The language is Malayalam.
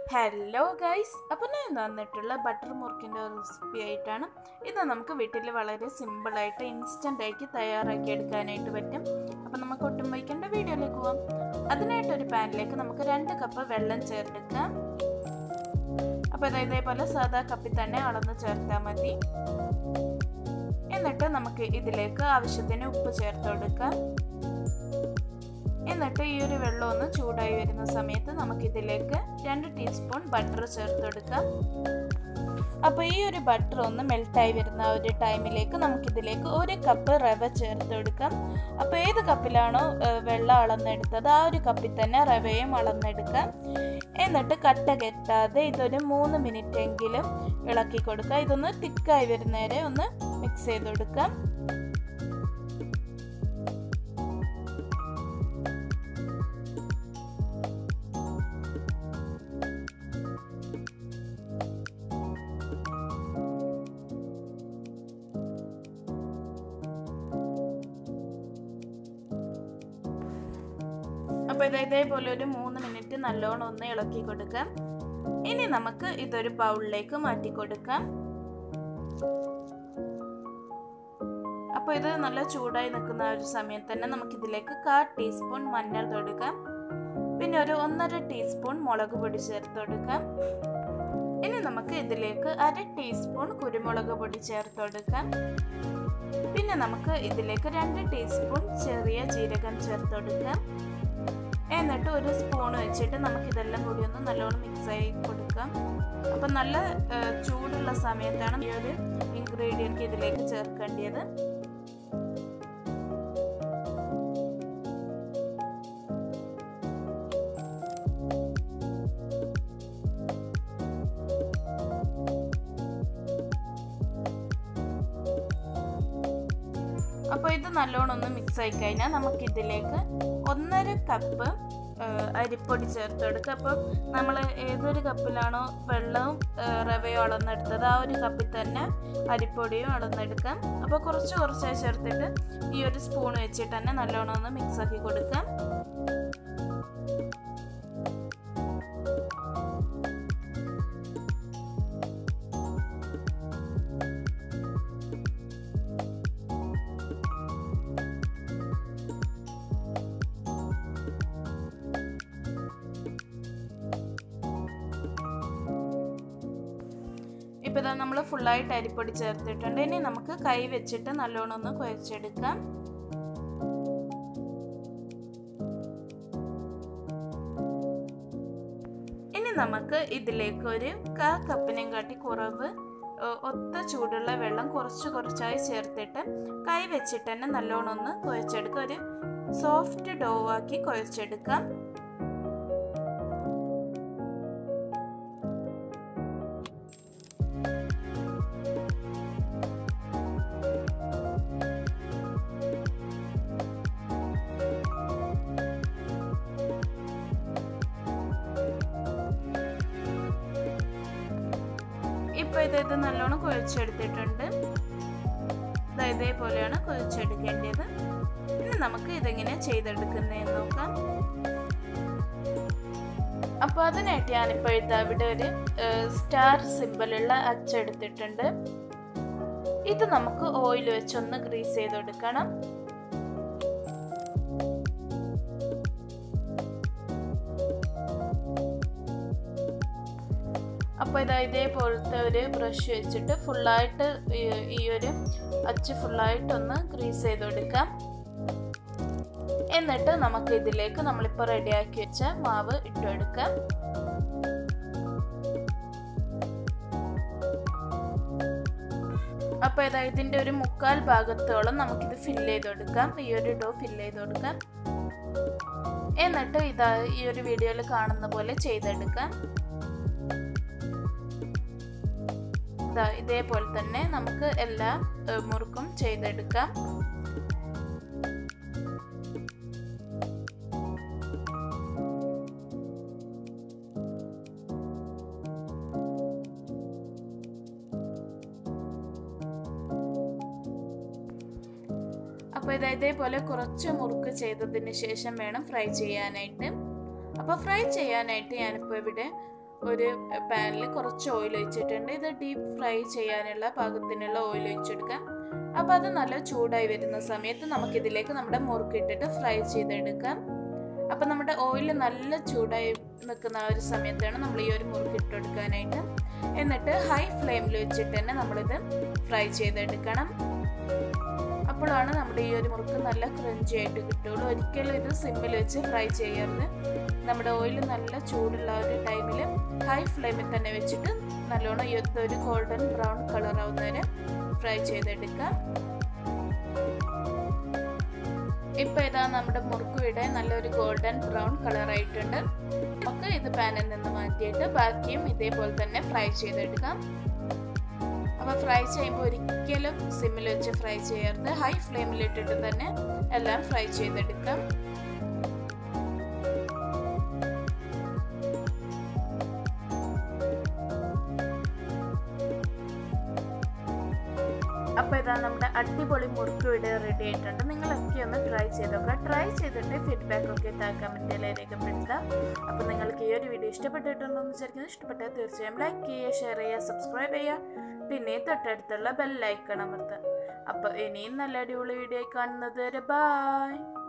ഹലോ ഗൈസ് അപ്പോൾ ഞാൻ തന്നിട്ടുള്ള ബട്ടർ മുറുക്കിൻ്റെ റെസിപ്പി ആയിട്ടാണ് ഇത് നമുക്ക് വീട്ടിൽ വളരെ സിമ്പിളായിട്ട് ഇൻസ്റ്റൻ്റ് ആയിട്ട് തയ്യാറാക്കി എടുക്കാനായിട്ട് പറ്റും അപ്പോൾ നമുക്ക് ഒട്ടും വയ്ക്കേണ്ട വീഡിയോയിലേക്ക് പോവാം അതിനായിട്ട് ഒരു പാനിലേക്ക് നമുക്ക് രണ്ട് കപ്പ് വെള്ളം ചേർത്തെടുക്കാം അപ്പോൾ ഇത് ഇതേപോലെ സാധാ കപ്പിൽ തന്നെ അളന്ന് ചേർത്താൽ മതി എന്നിട്ട് നമുക്ക് ഇതിലേക്ക് ആവശ്യത്തിന് ഉപ്പ് ചേർത്ത് കൊടുക്കാം എന്നിട്ട് ഈ ഒരു വെള്ളം ഒന്ന് ചൂടായി വരുന്ന സമയത്ത് നമുക്കിതിലേക്ക് രണ്ട് ടീസ്പൂൺ ബട്ടർ ചേർത്ത് കൊടുക്കാം അപ്പോൾ ഈ ഒരു ബട്ടർ ഒന്ന് മെൽറ്റായി വരുന്ന ഒരു ടൈമിലേക്ക് നമുക്കിതിലേക്ക് ഒരു കപ്പ് റവ ചേർത്ത് കൊടുക്കാം അപ്പോൾ ഏത് കപ്പിലാണോ വെള്ളം അളന്നെടുത്തത് ആ ഒരു കപ്പിൽ തന്നെ റവയും അളന്നെടുക്കാം എന്നിട്ട് കട്ട കെട്ടാതെ ഇതൊരു മൂന്ന് മിനിറ്റ് എങ്കിലും ഇളക്കി കൊടുക്കുക ഇതൊന്ന് തിക്കായി വരുന്നവരെ ഒന്ന് മിക്സ് ചെയ്ത് കൊടുക്കാം അപ്പോൾ ഇത് ഇതേപോലെ ഒരു മൂന്ന് മിനിറ്റ് നല്ലോണം ഒന്ന് ഇളക്കി കൊടുക്കാം ഇനി നമുക്ക് ഇതൊരു ബൗളിലേക്ക് മാറ്റി കൊടുക്കാം അപ്പോൾ ഇത് നല്ല ചൂടായി നിൽക്കുന്ന ഒരു സമയത്ത് തന്നെ നമുക്കിതിലേക്ക് കാ ടീസ്പൂൺ മഞ്ഞൾ തൊടുക്കാം പിന്നെ ഒരു ഒന്നര ടീസ്പൂൺ മുളക് പൊടി ചേർത്ത് കൊടുക്കാം ഇനി നമുക്ക് ഇതിലേക്ക് അര ടീസ്പൂൺ കുരുമുളക് പൊടി ചേർത്ത് കൊടുക്കാം പിന്നെ നമുക്ക് ഇതിലേക്ക് രണ്ട് ടീസ്പൂൺ ചെറിയ ജീരകം ചേർത്ത് കൊടുക്കാം എന്നിട്ട് ഒരു സ്പൂൺ വെച്ചിട്ട് നമുക്ക് ഇതെല്ലാം കൂടി ഒന്ന് നല്ലോണം മിക്സ് ആയി കൊടുക്കാം അപ്പം നല്ല ചൂടുള്ള സമയത്താണ് ഈ ഒരു ഇൻഗ്രീഡിയൻറ്റ് ഇതിലേക്ക് ചേർക്കേണ്ടത് അപ്പോൾ ഇത് നല്ലോണം ഒന്ന് മിക്സ് ആയി കഴിഞ്ഞാൽ നമുക്കിതിലേക്ക് ഒന്നര കപ്പ് അരിപ്പൊടി ചേർത്ത് കൊടുക്കുക അപ്പം നമ്മൾ ഏതൊരു കപ്പിലാണോ വെള്ളവും റവയും അളന്നെടുത്തത് ആ ഒരു കപ്പിൽ തന്നെ അരിപ്പൊടിയും അളന്നെടുക്കാം അപ്പോൾ കുറച്ച് കുറച്ചായി ചേർത്തിട്ട് ഈ ഒരു സ്പൂൺ വെച്ചിട്ട് തന്നെ നല്ലോണം ഒന്ന് മിക്സ് ആക്കി കൊടുക്കാം ഇപ്പോൾ ഇതാ നമ്മൾ ഫുള്ളായിട്ട് അരിപ്പൊടി ചേർത്തിട്ടുണ്ട് ഇനി നമുക്ക് കൈ വെച്ചിട്ട് നല്ലോണം ഒന്ന് കുഴച്ചെടുക്കാം ഇനി നമുക്ക് ഇതിലേക്ക് ഒരു കാ കപ്പിനെയും കാട്ടി കുറവ് ഒത്ത ചൂടുള്ള വെള്ളം കുറച്ച് കുറച്ചായി ചേർത്തിട്ട് കൈ വെച്ചിട്ട് തന്നെ നല്ലോണം ഒന്ന് കുഴച്ചെടുക്കുക ഒരു സോഫ്റ്റ് ഡോ ആക്കി കുഴച്ചെടുക്കാം ഇപ്പോൾ ഇത് ഇത് നല്ലോണം കുഴച്ചെടുത്തിട്ടുണ്ട് ഇതേപോലെയാണ് കുഴച്ചെടുക്കേണ്ടത് ഇനി നമുക്ക് ഇതെങ്ങനെ ചെയ്തെടുക്കുന്നതെന്ന് നോക്കാം അപ്പോൾ അതിനായിട്ട് ഞാനിപ്പോൾ ഇതാ ഇവിടെ ഒരു സ്റ്റാർ സിമ്പിളുള്ള അച്ചെടുത്തിട്ടുണ്ട് ഇത് നമുക്ക് ഓയിൽ വെച്ചൊന്ന് ഗ്രീസ് ചെയ്ത് കൊടുക്കണം അപ്പോൾ ഇതാ ഇതേപോലത്തെ ഒരു ബ്രഷ് വെച്ചിട്ട് ഫുള്ളായിട്ട് ഈ ഒരു അച്ച് ഫുള്ളായിട്ടൊന്ന് ഗ്രീസ് ചെയ്ത് കൊടുക്കാം എന്നിട്ട് നമുക്ക് ഇതിലേക്ക് നമ്മളിപ്പോൾ റെഡിയാക്കി വെച്ച മാവ് ഇട്ടെടുക്കാം അപ്പോൾ ഇതാ ഇതിൻ്റെ ഒരു മുക്കാൽ ഭാഗത്തോളം നമുക്കിത് ഫില്ല് ചെയ്ത് കൊടുക്കാം ഈ ഒരു ഡോ ഫില്ല് ചെയ്ത് കൊടുക്കാം എന്നിട്ട് ഇതാ ഈ ഒരു വീഡിയോയിൽ കാണുന്ന പോലെ ചെയ്തെടുക്കാം ഇതേപോലെ തന്നെ നമുക്ക് എല്ലാ മുറുക്കും ചെയ്തെടുക്കാം അപ്പോൾ ഇത് ഇതേപോലെ കുറച്ച് മുറുക്ക് ചെയ്തതിന് ശേഷം വേണം ഫ്രൈ ചെയ്യാനായിട്ട് അപ്പോൾ ഫ്രൈ ചെയ്യാനായിട്ട് ഞാനിപ്പോൾ ഇവിടെ ഒരു പാനിൽ കുറച്ച് ഓയിൽ ഒഴിച്ചിട്ടുണ്ട് ഇത് ഡീപ്പ് ഫ്രൈ ചെയ്യാനുള്ള പാകത്തിനുള്ള ഓയിൽ ഒഴിച്ചെടുക്കാം അപ്പോൾ അത് നല്ല ചൂടായി വരുന്ന സമയത്ത് നമുക്കിതിലേക്ക് നമ്മുടെ മുറുക്കിട്ടിട്ട് ഫ്രൈ ചെയ്തെടുക്കാം അപ്പം നമ്മുടെ ഓയിൽ നല്ല ചൂടായി നിൽക്കുന്ന ആ ഒരു സമയത്താണ് നമ്മൾ ഈ ഒരു മുറുക്കിട്ട് കൊടുക്കാനായിട്ട് എന്നിട്ട് ഹൈ ഫ്ലെയിമിൽ വെച്ചിട്ട് തന്നെ നമ്മളിത് ഫ്രൈ ചെയ്തെടുക്കണം അപ്പോഴാണ് നമ്മുടെ ഈ ഒരു മുറുക്ക് നല്ല ക്രഞ്ചി ആയിട്ട് കിട്ടുള്ളൂ ഒരിക്കലും ഇത് സിമ്മിൽ വെച്ച് ഫ്രൈ ചെയ്യരുത് നമ്മുടെ ഓയിൽ നല്ല ചൂടുള്ള ഒരു ടൈമിൽ ഹൈ ഫ്ലെയിമിൽ തന്നെ വെച്ചിട്ട് നല്ലോണം ഈ ഒരു ഗോൾഡൻ ബ്രൗൺ കളർ ആവുന്നവരെ ഫ്രൈ ചെയ്തെടുക്കാം ഇപ്പൊ ഇതാ നമ്മുടെ മുറുക്കുവിടെ നല്ലൊരു ഗോൾഡൻ ബ്രൗൺ കളർ ആയിട്ടുണ്ട് നമുക്ക് ഇത് പാനിൽ നിന്ന് മാറ്റിയിട്ട് ബാക്കിയും ഇതേപോലെ തന്നെ ഫ്രൈ ചെയ്തെടുക്കാം അപ്പൊ ഫ്രൈ ചെയ്യുമ്പോൾ ഒരിക്കലും സിമ്മിൽ വെച്ച് ഫ്രൈ ചെയ്യരുത് ഹൈ ഫ്ലെയിമിൽ ഇട്ടിട്ട് തന്നെ എല്ലാം ഫ്രൈ ചെയ്തെടുക്കാം അപ്പോൾ ഇതാ നമ്മുടെ അടിപൊളി മുറുക്ക് വീഡിയോ റെഡി ആയിട്ടുണ്ട് നിങ്ങളൊക്കെ ഒന്ന് ട്രൈ ചെയ്ത് നോക്കുക ട്രൈ ചെയ്തിട്ട് ഫീഡ്ബാക്ക് ഒക്കെ താ കമൻറ്റിൽ രേഖപ്പെടുത്തുക അപ്പോൾ നിങ്ങൾക്ക് ഈ ഒരു വീഡിയോ ഇഷ്ടപ്പെട്ടിട്ടുണ്ടോ എന്ന് വിചാരിക്കുന്നത് ഇഷ്ടപ്പെട്ടാൽ തീർച്ചയായും ലൈക്ക് ചെയ്യുക ഷെയർ ചെയ്യുക സബ്സ്ക്രൈബ് ചെയ്യുക പിന്നെ തൊട്ടടുത്തുള്ള ബെൽ ലൈക്കൺ അമർത്തുക അപ്പോൾ ഇനിയും നല്ല അടിപൊളി വീഡിയോ കാണുന്നത് വരെ ബായ്